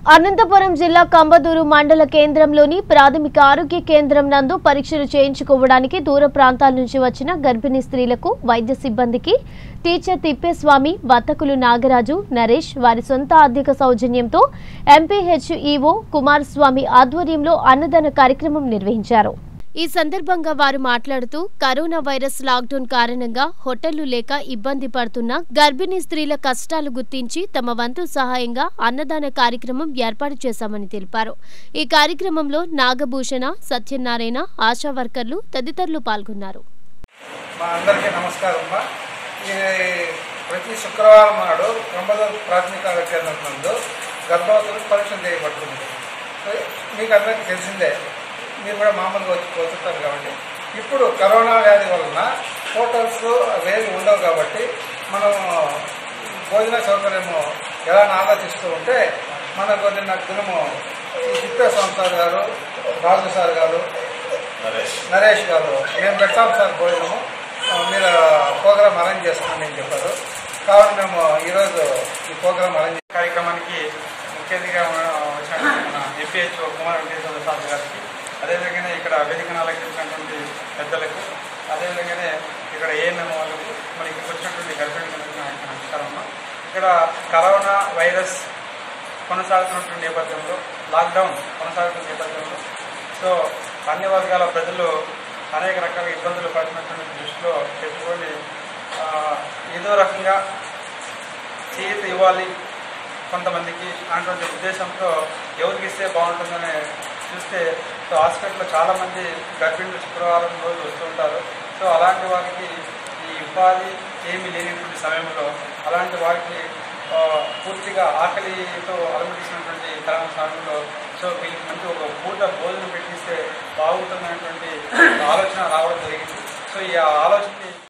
అనంతపురం జిల్లా కంబదూరు మండల కేంద్రంలోని ప్రాథమిక ఆరోగ్య కేంద్రం నందు పరీక్షలు చేయించుకోవడానికి దూర ప్రాంతాల నుంచి వచ్చిన గర్భిణీ స్త్రీలకు వైద్య సిబ్బందికి టీచర్ తిప్పేస్వామి బత్తకులు నాగరాజు నరేష్ వారి సొంత ఆర్థిక సౌజన్యంతో ఎంపీహెచ్ఈఓ కుమారస్వామి ఆధ్వర్యంలో అన్నదాన కార్యక్రమం నిర్వహించారు ఈ సందర్భంగా వారు మాట్లాడుతూ కరోనా వైరస్ లాక్డౌన్ కారణంగా హోటళ్లు లేక ఇబ్బంది పడుతున్న గర్భిణీ స్త్రీల కష్టాలు గుర్తించి తమ వంతు సహాయంగా అన్నదాన కార్యక్రమం ఏర్పాటు చేశామని తెలిపారు ఈ కార్యక్రమంలో నాగభూషణ సత్యనారాయణ ఆశా వర్కర్లు తదితరులు పాల్గొన్నారు మా అందరికీ నమస్కారం అమ్మా ఈ ప్రతి శుక్రవారం నాడు కంబదూరు ప్రాథమిక ఆరోగ్య కేంద్రం నందు గర్భవతులకు పరీక్షలు చేయబడుతుంది మీకు అందరికీ తెలిసిందే మీరు కూడా మామూలుగా వచ్చి పోతుంటారు కాబట్టి ఇప్పుడు కరోనా వ్యాధి వలన హోటల్స్ అవేవి ఉండవు కాబట్టి మనం భోజన సౌకర్యము ఎలా ఆలోచిస్తూ ఉంటే మనకు నిన్న దినము ఈ తిప్పేస్వామి సార్ గారు రాజు సార్ గారు నరేష్ గారు మేము పెడతాం సార్ భోజనము ఆ, మీరు ప్రోగ్రామ్ అరేంజ్ చేసుకోండి అని చెప్పారు కాబట్టి మేము ఈరోజు ఈ ప్రోగ్రామ్ అరేంజ్ కార్యక్రమానికి ముఖ్య అతిథిగా వచ్చిన మన ఎంపీహెచ్ఓ కుమార్ వెంకటేశ్వర ప్రసాద్ గారికి అదేవిధంగానే ఇక్కడ వేదికను అలంకరించినటువంటి పెద్దలకు అదేవిధంగానే ఇక్కడ ఏఎన్ఎం వాళ్ళకు మరి ఇక్కడికి వచ్చినటువంటి గర్భిణీలకు నా యొక్క నమస్కారం అమ్మా. ఇక్కడ కరోనా వైరస్ కొనసాగుతున్నటువంటి నేపథ్యంలో లాక్డౌన్ కొనసాగుతున్న నేపథ్యంలో సో అన్ని వర్గాల ప్రజలు అనేక రకాల ఇబ్బందులు పడుతున్నటువంటి దృష్టిలో పెట్టుకొని ఆ, ఏదో రకంగా చేతి ఇవ్వాలి కొంతమందికి అటువంటి ఉద్దేశంతో ఎవరికి ఇస్తే బాగుంటుందని చూస్తే సో హాస్పిటల్లో చాలామంది గర్భిణులు శుక్రవారం రోజు వస్తుంటారు సో అలాంటి వారికి ఈ ఉపాధి ఏమీ లేనటువంటి సమయంలో అలాంటి వారికి ఆ, పూర్తిగా ఆకలితో అలమటిస్తున్నటువంటి కరోనా సమయంలో సో వీళ్ళకి మంచి ఒక పూట భోజనం పెట్టిస్తే బాగుంటుందనేటువంటి ఆలోచన రావడం జరిగింది సో ఈ ఆలోచనని